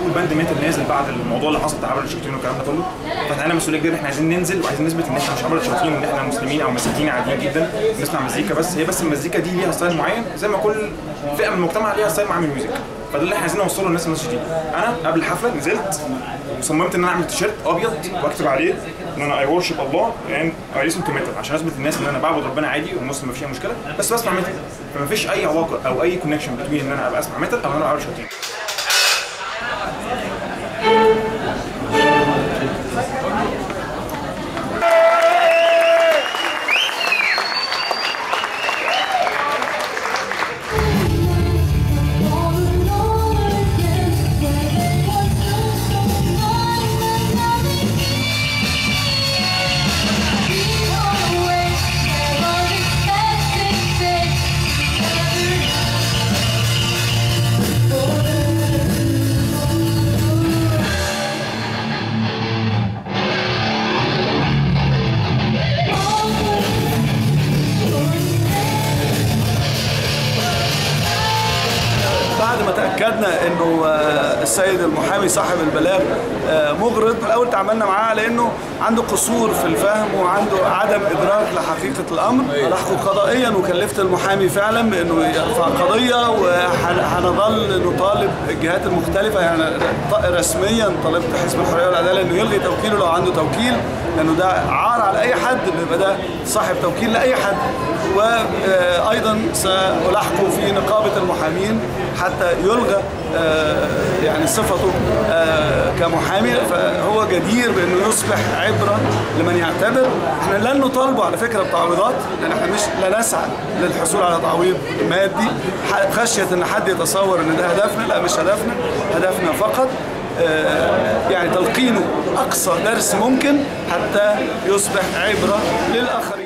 بول باند ميتال نازل بعد الموضوع اللي حصل بتاع عبر الشياطين والكلام ده كله فاحنا علينا مسؤوليه كبيره احنا عايزين ننزل وعايزين نثبت ان احنا مش عبر الشياطين وان احنا مسلمين او مسيحيين عاديين جدا بنسمع مزيكا بس هي بس المزيكا دي ليها ستايل معين زي ما كل فئه من المجتمع ليها ستايل معين من الميوزك فده اللي احنا عايزين نوصله للناس المسج دي انا قبل الحفله نزلت وصممت ان انا اعمل تيشيرت ابيض واكتب عليه ان انا اي ورشيب الله اند اي ليسن تو ميتال عشان اثبت للناس ان انا بعبد ربنا عادي ومسلم مفيش اي مشكله بس بسمع ميتال فما فيش اي علاقه او اي كونكشن بين ان انا ابقى اسمع ميتال او ان انا ابقى شاطين بعد ما تاكدنا انه آه، السيد المحامي صاحب البلاغ آه، مغرض الاول تعاملنا معاه على انه عنده قصور في الفهم وعنده عدم ادراك لحقيقه الامر لحقه قضائيا وكلفت المحامي فعلا بانه يرفع قضيه وهنظل نطالب الجهات المختلفه يعني ط- رسميا طالبت حزب الحريه والعداله انه يلغي توكيله لو عنده توكيل لانه ده عار على اي حد انه يبقى ده صاحب توكيل لاي حد وايضا سالحقه في نقابه المحامين حتى يلغى آه، يعني صفته آه، كمحامي فهو جدير بانه يصبح عبره لمن يعتبر احنا لن نطالبه على فكره بتعويضات لان احنا مش لا نسعى للحصول على تعويض مادي ح- خشيه ان حد يتصور ان ده هدفنا لا مش هدفنا هدفنا فقط آه، يعني تلقينه اقصى درس ممكن حتى يصبح عبره للاخرين